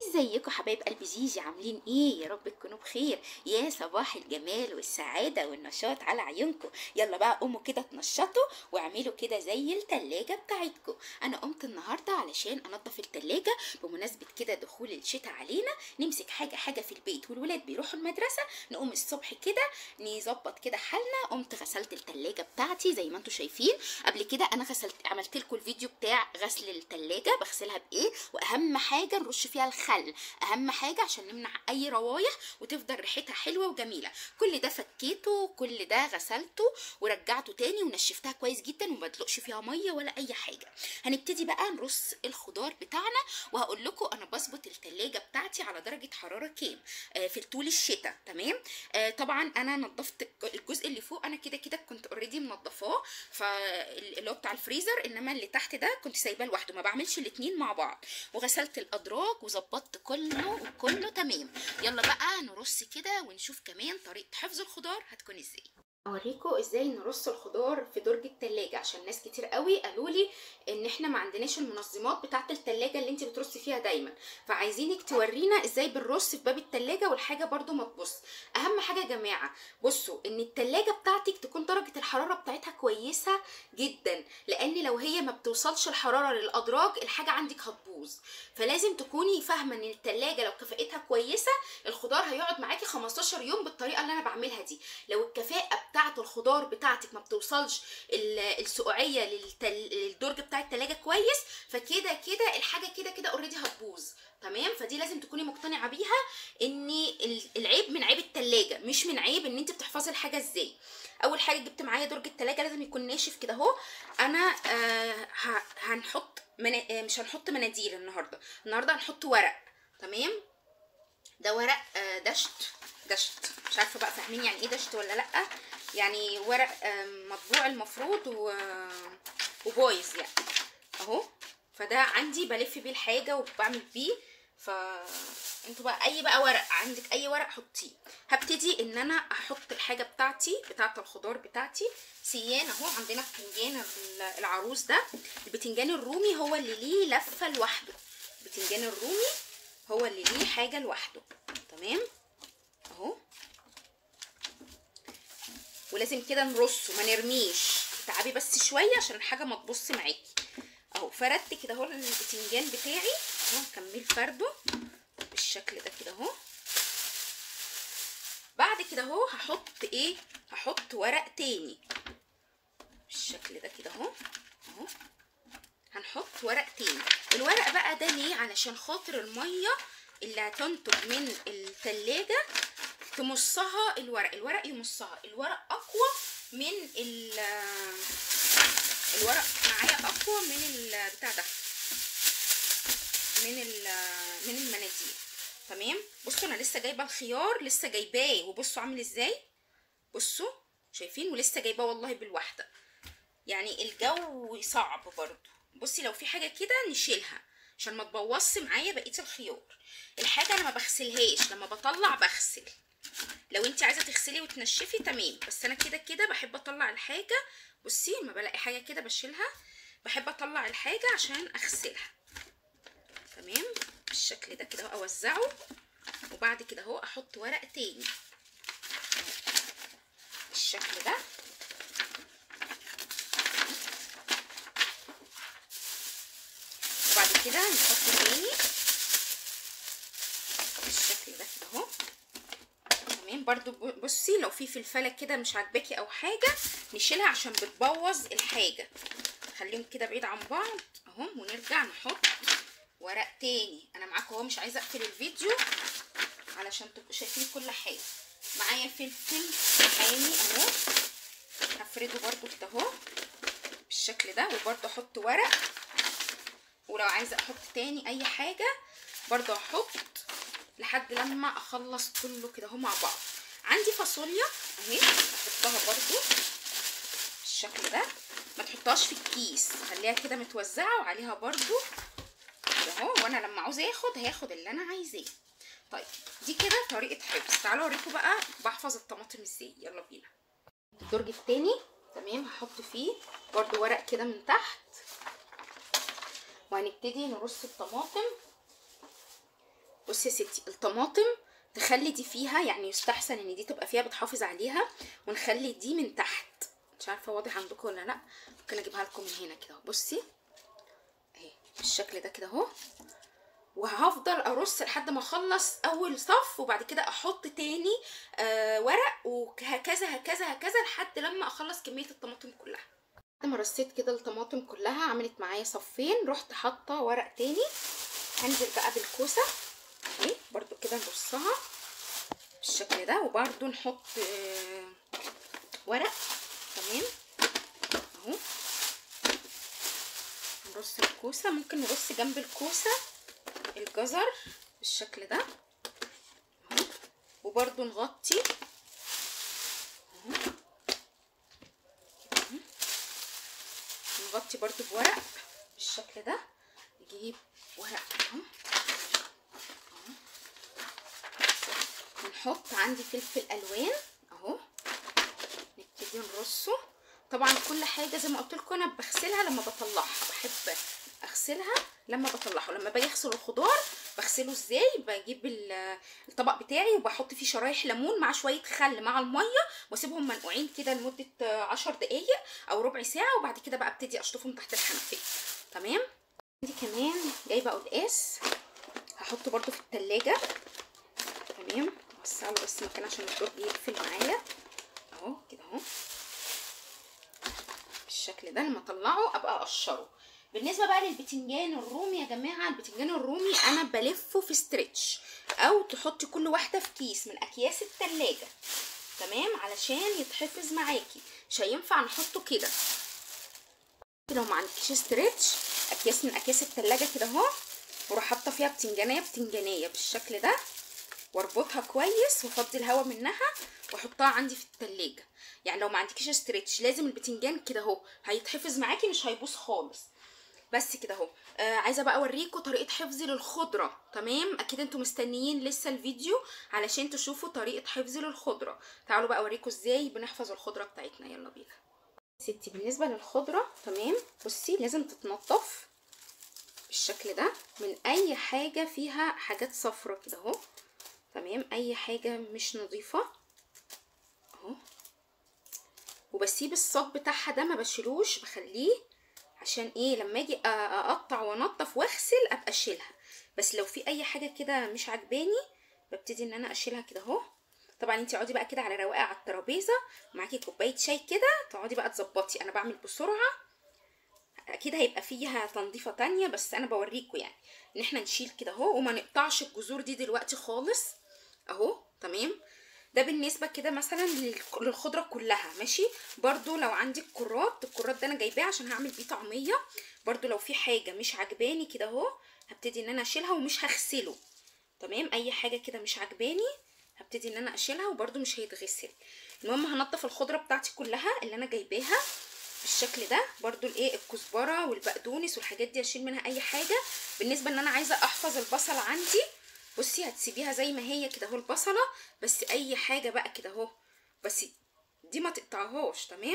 ازيكم حبايب قلب جيجي عاملين ايه يا رب تكونوا بخير يا صباح الجمال والسعادة والنشاط على عيونكم يلا بقى قوموا كده تنشطوا واعملوا كده زي التلاجة بتاعتكم انا قمت النهاردة علشان انضف التلاجة بمناسبة كده دخول الشتاء علينا نمسك حاجة حاجة في البيت والولاد بيروحوا المدرسة نقوم الصبح كده نظبط كده حالنا قمت غسلت التلاجة بتاعتي زي ما انتم شايفين قبل كده انا غسلت عملت لكم الفيديو بتاع غسل التلاجة بغسلها بايه واهم حاجة نرش فيها الخل اهم حاجه عشان نمنع اي روايح وتفضل ريحتها حلوه وجميله كل ده فكيته كل ده غسلته ورجعته تاني ونشفتها كويس جدا وما بدلقش فيها ميه ولا اي حاجه هنبتدي بقى نرص الخضار بتاعنا وهقول لكم انا بظبط التلاجة بتاعتي على درجه حراره كام آه في طول الشتاء تمام آه طبعا انا نظفت الجزء اللي فوق انا كده كده كنت اوريدي منضفاه فاللي هو بتاع الفريزر انما اللي تحت ده كنت سايباه لوحده ما بعملش الاتنين مع بعض وغسلت الادراج وظبطت كله وكله تمام يلا بقى نرص كده ونشوف كمان طريقه حفظ الخضار هتكون ازاي اوريكم ازاي نرص الخضار في درج التلاجة عشان ناس كتير قوي قالوا لي ان احنا ما عندناش المنظمات بتاعه التلاجة اللي انت بترصي فيها دايما فعايزينك تورينا ازاي بنرص في باب التلاجة والحاجه برده ما تبص اهم حاجه يا جماعه بصوا ان التلاجة بتاعتك تكون درجه الحراره بتاعتها كويسه جدا لان لو هي ما بتوصلش الحراره للادراج الحاجه عندك هتبوظ فلازم تكوني فاهمه ان التلاجة لو كفاءتها كويسه الخضار هيقعد معاكي 15 يوم بالطريقه اللي انا بعملها دي لو الكفاءه بتاعه الخضار بتاعتك ما بتوصلش السقوعيه للتل... للدرج بتاع التلاجة كويس فكده كده الحاجه كده كده اوريدي هتبوظ تمام فدي لازم تكوني مقتنعه بيها ان العيب من عيب التلاجة مش من عيب ان انت بتحفظي الحاجه ازاي اول حاجه جبت معايا درج التلاجة لازم يكون ناشف كده اهو انا آه هنحط منا... مش هنحط مناديل النهارده النهارده هنحط ورق تمام ده ورق آه دشت دشت مش عارفه بقى فاهمين يعني ايه دشت ولا لا يعني ورق مطبوع المفروض و... وبايظ يعني اهو فده عندي بلف بيه الحاجه وبعمل بيه ف انتوا بقى اي بقى ورق عندك اي ورق حطيه هبتدي ان انا احط الحاجه بتاعتي بتاعه الخضار بتاعتي سيان اهو عندنا بتنجان العروس ده البتنجان الرومي هو اللي ليه لفه لوحده البتنجان الرومي هو اللي ليه حاجه لوحده تمام اهو ولازم كده نرصه ما نرميش تعبي بس شويه عشان الحاجه ما تبص معاكي اهو فردت كده اهو البتنجان بتاعي اهو نكمل فرده بالشكل ده كده اهو بعد كده اهو هحط ايه هحط ورق تاني بالشكل ده كده اهو اهو هنحط ورق تاني الورق بقى ده ليه علشان خاطر الميه اللي هتنتج من التلاجة تمصها الورق الورق يمصها الورق اقوى من ال الورق معايا اقوى من البتاع ده من من المناديل تمام بصوا انا لسه جايبه الخيار لسه جايباه وبصوا عامل ازاي بصوا شايفين ولسه جايباه والله بالواحده يعني الجو صعب برضو بصي لو في حاجه كده نشيلها عشان ما تبوظش معايا بقيه الخيار الحاجه انا ما بغسلهاش لما بطلع بغسل لو انت عايزه تغسلي وتنشفي تمام بس انا كده كده بحب اطلع الحاجه بصي لما بلاقي حاجه كده بشيلها بحب اطلع الحاجه عشان اغسلها تمام بالشكل ده كده اهو اوزعه وبعد كده اهو احط ورق تاني بالشكل ده وبعد كده نحط تاني بالشكل ده كده اهو تمام برضو بصي لو في فلفله كده مش عاجباكي او حاجه نشيلها عشان بتبوظ الحاجه خليهم كده بعيد عن بعض اهو ونرجع نحط ورق تاني انا معاكم اهو مش عايزه اقفل الفيديو علشان تبقوا شايفين كل حاجه معايا فلفل حامي اهو هفرده برضو كده اهو بالشكل ده وبرضو احط ورق ولو عايزه احط تاني اي حاجه برضو احط لحد لما اخلص كله كده اهو مع بعض عندي فاصوليا اهي احطها برضو بالشكل ده ما تحطهاش في الكيس خليها كده متوزعه وعليها برضو كده اهو وانا لما عاوز اخد هاخد اللي انا عايزاه طيب دي كده طريقه حفظ تعالوا اوريكم بقى بحفظ الطماطم ازاي يلا بينا الدرج التاني تمام هحط فيه برضو ورق كده من تحت وهنبتدي نرص الطماطم بصي يا ستي الطماطم تخلي دي فيها يعني يستحسن ان دي تبقى فيها بتحافظ عليها ونخلي دي من تحت مش عارفه واضح عندكم ولا لا ممكن اجيبها لكم من هنا كده بصي اهي بالشكل ده كده اهو وهفضل ارص لحد ما اخلص اول صف وبعد كده احط تاني آه ورق وهكذا هكذا هكذا لحد لما اخلص كميه الطماطم كلها بعد ما رصيت كده الطماطم كلها عملت معايا صفين رحت حاطه ورق تاني هنزل بقى بالكوسه اهي برضو كده نرصها بالشكل ده وبرضو نحط آه ورق تمام اهو نرص الكوسه ممكن نرص جنب الكوسه الجزر بالشكل ده اهو وبرضو نغطي اهو نغطي برضو بورق بالشكل ده نجيب ورق اهو ونحط عندي فلفل الوان اهو نبتدي نرصه طبعا كل حاجه زي ما قلت لكم انا بغسلها لما بطلعها بحب اغسلها لما بطلعه لما باجي اغسل الخضار بغسله ازاي بجيب الطبق بتاعي وبحط فيه شرايح ليمون مع شويه خل مع الميه واسيبهم منقوعين كده لمده عشر دقايق او ربع ساعه وبعد كده بقى ابتدي اشطفهم تحت الحنفيه تمام عندي كمان جايبه قلقاس هحطه برده في التلاجة تمام اوسع له بس مكان عشان الدور يقفل معايا اهو كده اهو بالشكل ده لما اطلعه ابقى اقشره بالنسبه بقى للبتنجان الرومي يا جماعه البتنجان الرومي انا بلفه في ستريتش او تحطي كل واحده في كيس من اكياس التلاجة تمام علشان يتحفظ معاكي مش هينفع نحطه كده لو ما عندكيش ستريتش اكياس من اكياس التلاجة كده اهو واروح حاطه فيها بتنجانيه بتنجانيه بالشكل ده واربطها كويس وافضي الهواء منها واحطها عندي في التلاجة يعني لو ما عندكيش ستريتش لازم البتنجان كده اهو هيتحفظ معاكي مش هيبوظ خالص بس كده اهو آه عايزه بقى اوريكم طريقه حفظي للخضره تمام اكيد انتوا مستنيين لسه الفيديو علشان تشوفوا طريقه حفظي للخضره تعالوا بقى اوريكم ازاي بنحفظ الخضره بتاعتنا يلا بينا ستي بالنسبه للخضره تمام بصي لازم تتنضف بالشكل ده من اي حاجه فيها حاجات صفرة كده اهو تمام اي حاجه مش نظيفه اهو وبسيب الصاج بتاعها ده ما بشيلوش بخليه عشان ايه لما اجي اقطع وانضف واغسل ابقى اشيلها بس لو في اي حاجه كده مش عجباني ببتدي ان انا اشيلها كده اهو طبعا انت اقعدي بقى كده على رواقه على الترابيزه معاكي كوبايه شاي كده تقعدي بقى تظبطي انا بعمل بسرعه اكيد هيبقى فيها تنظيفه تانية بس انا بوريكم يعني ان احنا نشيل كده اهو وما نقطعش الجذور دي دلوقتي خالص اهو تمام ده بالنسبه كده مثلا للخضره كلها ماشي برضو لو عندك كرات الكرات ده انا جايباه عشان هعمل بيه طعميه برضو لو في حاجه مش عجباني كده اهو هبتدي ان انا اشيلها ومش هغسله تمام اي حاجه كده مش عجباني هبتدي ان انا اشيلها وبرضو مش هيتغسل المهم هنضف الخضره بتاعتي كلها اللي انا جايباها بالشكل ده برضو الايه الكزبره والبقدونس والحاجات دي اشيل منها اي حاجه بالنسبه ان انا عايزه احفظ البصل عندي بصي هتسيبيها زي ما هي كده اهو البصله بس اي حاجه بقى كده اهو بس دي ما تقطعهاش تمام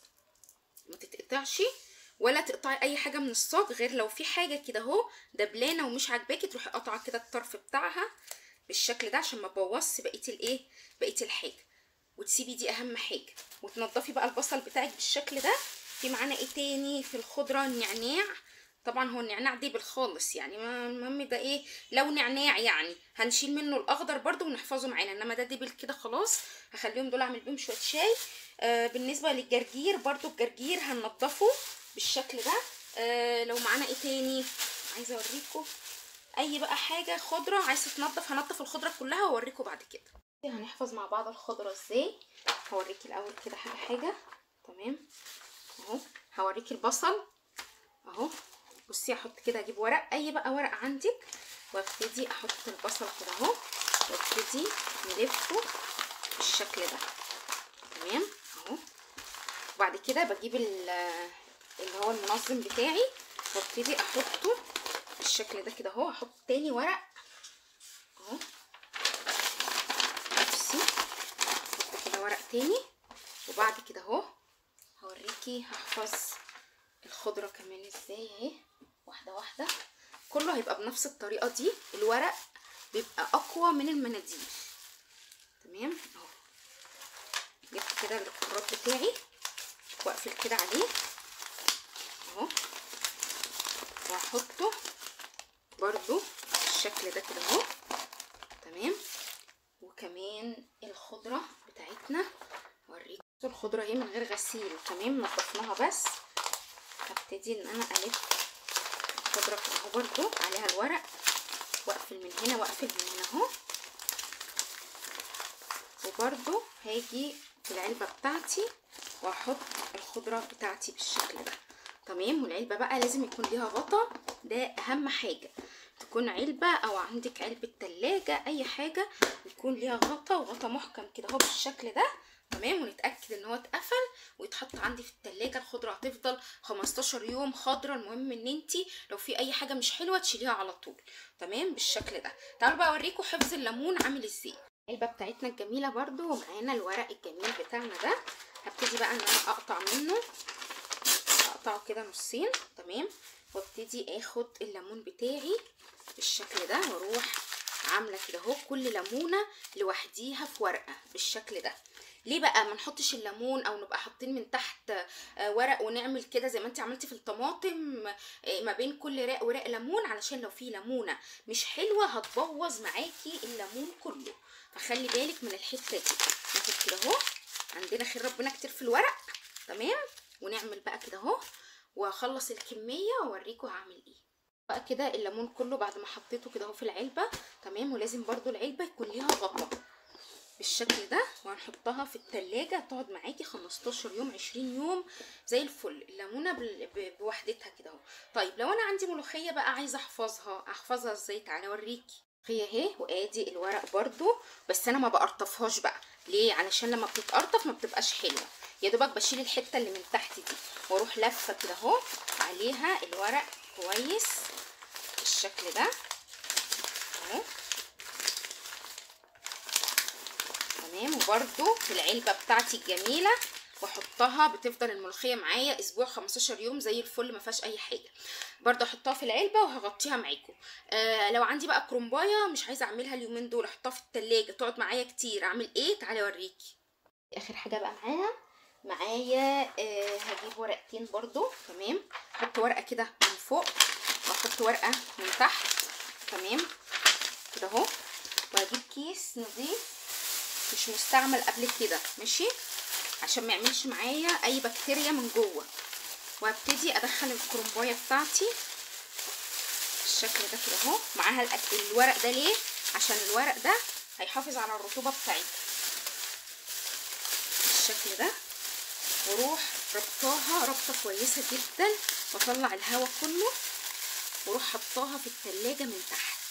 ما تتقطعش ولا تقطعي اي حاجه من الصاج غير لو في حاجه كده اهو دبلانه ومش عاجباكي تروحي قاطعه كده الطرف بتاعها بالشكل ده عشان ما تبوظش بقيه الايه بقيه الحاجه وتسيبي دي اهم حاجه وتنضفي بقى البصل بتاعك بالشكل ده في معانا ايه تاني في الخضره النعناع طبعا هو النعناع دبل خالص يعني المهم ده ايه لو نعناع يعني هنشيل منه الاخضر برده ونحفظه معانا انما ده دبل كده خلاص هخليهم دول اعمل بيهم شويه شاي آه بالنسبه للجرجير برده الجرجير هننضفه بالشكل ده آه لو معانا ايه تاني عايزه اوريكم اي بقى حاجه خضره عايزه تنضف هنضف الخضره كلها واوريكم بعد كده هنحفظ مع بعض الخضره ازاي هوريكي الاول كده حاجه حاجه تمام اهو هوريكي البصل اهو بصي احط كده اجيب ورق اي بقى ورق عندك وابتدي احط البصل كده اهو وابتدي نلفه بالشكل ده تمام اهو وبعد كده بجيب اللي هو المنظم بتاعي وابتدي احطه بالشكل ده كده اهو احط تاني ورق اهو بصي احط كده ورق تاني وبعد كده اهو هوريكي هحفظ الخضره كمان ازاي اهي واحده واحده كله هيبقى بنفس الطريقه دي الورق بيبقى اقوى من المناديل تمام اهو جبت كده الكرات بتاعي واقفل كده عليه اهو وهحطه برضو بالشكل ده كده اهو تمام وكمان الخضره بتاعتنا اوريكم الخضره اهي من غير غسيل تمام نضفناها بس هبتدي ان انا الف الخضره كده اهو برضو عليها الورق واقفل من هنا واقفل من هنا اهو وبرضو هاجي في العلبه بتاعتي واحط الخضره بتاعتي بالشكل ده تمام والعلبه بقى لازم يكون ليها غطا ده اهم حاجه تكون علبه او عندك علبه تلاجة اي حاجه يكون ليها غطا وغطا محكم كده اهو بالشكل ده تمام ونتاكد ان هو اتقفل ويتحط عندي في التلاجة الخضره هتفضل 15 يوم خضره المهم ان انت لو في اي حاجه مش حلوه تشيليها على طول تمام بالشكل ده تعالوا بقى اوريكم حفظ الليمون عامل ازاي العلبه بتاعتنا الجميله برده ومعانا الورق الجميل بتاعنا ده هبتدي بقى ان انا اقطع منه اقطعه كده نصين تمام وابتدي اخد الليمون بتاعي بالشكل ده واروح عامله كده اهو كل ليمونه لوحديها في ورقه بالشكل ده ليه بقى ما نحطش الليمون او نبقى حاطين من تحت ورق ونعمل كده زي ما انت عملتي في الطماطم ما بين كل رق ورق ليمون علشان لو في ليمونه مش حلوه هتبوظ معاكي الليمون كله فخلي بالك من الحته دي ناخد كده اهو عندنا خير ربنا كتير في الورق تمام ونعمل بقى كده اهو واخلص الكميه واوريكم هعمل ايه بقى كده الليمون كله بعد ما حطيته كده اهو في العلبه تمام ولازم برضو العلبه يكون ليها غطا بالشكل ده وهنحطها في التلاجة تقعد معاكي 15 يوم 20 يوم زي الفل الليمونه بوحدتها كده اهو طيب لو انا عندي ملوخيه بقى عايزه احفظها احفظها ازاي تعالى اوريكي هي اهي وادي الورق برضو بس انا ما بقرطفهاش بقى ليه علشان لما بتتقرطف ما بتبقاش حلوه يا دوبك بشيل الحته اللي من تحت دي واروح لفه كده اهو عليها الورق كويس بالشكل ده اهو تمام وبرده في العلبه بتاعتي الجميله واحطها بتفضل الملوخيه معايا اسبوع 15 يوم زي الفل ما فيهاش اي حاجه برضه احطها في العلبه وهغطيها معاكم آه لو عندي بقى كرومبايه مش عايزه اعملها اليومين دول احطها في التلاجة تقعد معايا كتير اعمل ايه تعالي اوريكي اخر حاجه بقى معايا معايا آه هجيب ورقتين برضو تمام احط ورقه كده من فوق واحط ورقه من تحت تمام كده اهو وهجيب كيس نظيف مش مستعمل قبل كده ماشي عشان ما يعملش معايا اي بكتيريا من جوه وهبتدي ادخل الكرومبايه بتاعتي بالشكل ده كده اهو معاها الورق ده ليه عشان الورق ده هيحافظ على الرطوبه بتاعتها بالشكل ده واروح ربطاها ربطه كويسه جدا واطلع الهواء كله واروح حطاها في التلاجة من تحت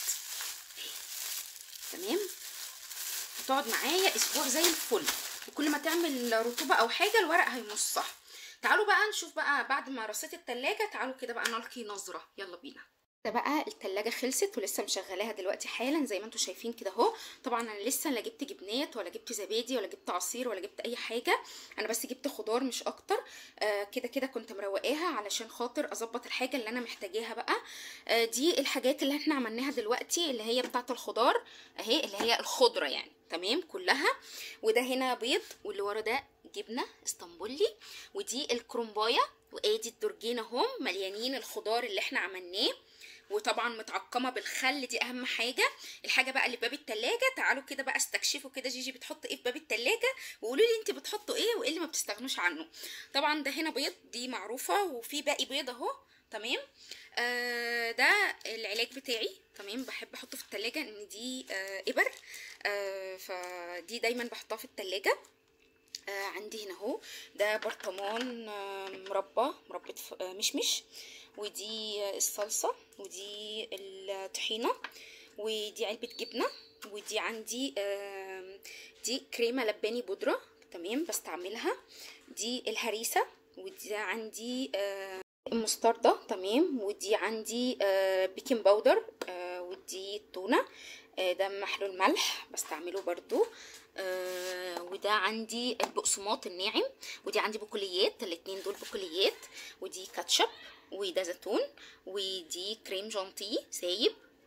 تمام هتقعد معايا اسبوع زي الفل وكل ما تعمل رطوبه او حاجه الورق هيمصها تعالوا بقى نشوف بقى بعد ما رصيت التلاجة تعالوا كده بقى نلقي نظرة يلا بينا ده بقى التلاجة خلصت ولسه مشغلاها دلوقتي حالا زي ما انتم شايفين كده اهو طبعا انا لسه لا جبت جبنات ولا جبت زبادي ولا جبت عصير ولا جبت اي حاجه انا بس جبت خضار مش اكتر آه كده كده كنت مروقاها علشان خاطر اظبط الحاجه اللي انا محتاجاها بقى آه دي الحاجات اللي احنا عملناها دلوقتي اللي هي بتاعه الخضار اهي اللي هي الخضره يعني تمام كلها وده هنا بيض واللي ورا ده جبنه اسطنبولي ودي الكرومبايه وادي الدرجين اهم مليانين الخضار اللي احنا عملناه وطبعا متعقمه بالخل دي اهم حاجه الحاجه بقى اللي باب التلاجة تعالوا كده بقى استكشفوا كده جيجي بتحط ايه في باب التلاجة وقولوا لي انت بتحطوا ايه وايه اللي ما بتستغنوش عنه طبعا ده هنا بيض دي معروفه وفي باقي بيض اهو تمام آه ده العلاج بتاعي تمام بحب احطه في التلاجة ان دي آه ابر آه فدي دايما بحطها في التلاجة آه عندي هنا اهو ده برطمان آه مربى مربى آه مشمش ودي الصلصة ودي الطحينة ودي علبة جبنة ودي عندي آه دي كريمة لباني بودرة تمام بستعملها دي الهريسة ودي عندي آه المستردة تمام ودي عندي آه بيكنج باودر آه ودي التونة آه ده محلول ملح بستعمله برضو آه وده عندي البقسماط الناعم ودي عندي بقوليات الاتنين دول بقوليات ودي كاتشب وده زيتون ودي كريم جانتيه سايب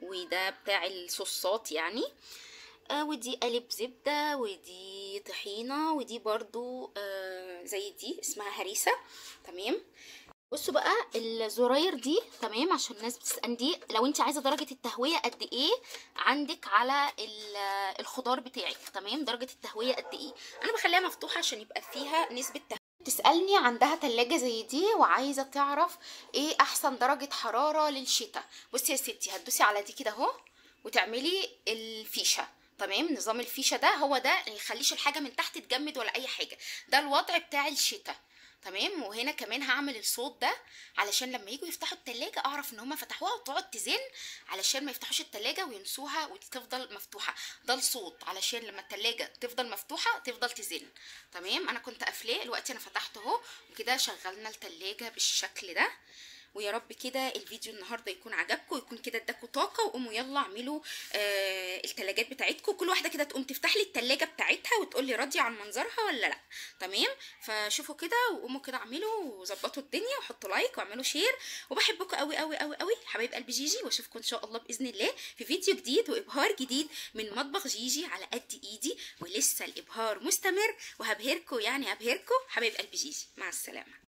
وده بتاع الصوصات يعني آه ودي قالب زبدة ودي طحينة ودي برضو آه زي دي اسمها هريسة تمام بصوا بقى الزراير دي تمام عشان الناس بتسأل دي لو انت عايزه درجه التهويه قد ايه عندك على ال- الخضار بتاعك تمام درجه التهويه قد ايه انا بخليها مفتوحه عشان يبقى فيها نسبه تهويه تسألني عندها تلاجة زي دي وعايزة تعرف ايه احسن درجة حرارة للشتاء بصي يا ستي هتدوسي على دي كده اهو وتعملي الفيشة تمام نظام الفيشة ده هو ده اللي يخليش الحاجة من تحت تجمد ولا اي حاجة ده الوضع بتاع الشتاء تمام وهنا كمان هعمل الصوت ده علشان لما يجوا يفتحوا التلاجة اعرف ان هما فتحوها وتقعد تزن علشان ما يفتحوش التلاجة وينسوها وتفضل مفتوحة ده الصوت علشان لما التلاجة تفضل مفتوحة تفضل تزن تمام انا كنت قافلاه دلوقتي انا فتحته اهو وكده شغلنا التلاجة بالشكل ده ويا رب كده الفيديو النهارده يكون عجبكم ويكون كده اداكم طاقه وقوموا يلا اعملوا آه التلاجات بتاعتكم كل واحده كده تقوم تفتح لي التلاجه بتاعتها وتقول لي راضيه عن منظرها ولا لا تمام فشوفوا كده وقوموا كده اعملوا وظبطوا الدنيا وحطوا لايك واعملوا شير وبحبكم قوي قوي قوي قوي حبايب قلبي جيجي واشوفكم ان شاء الله باذن الله في فيديو جديد وابهار جديد من مطبخ جيجي على قد ايدي ولسه الابهار مستمر وهبهركم يعني هبهركم حبايب قلبي جيجي مع السلامه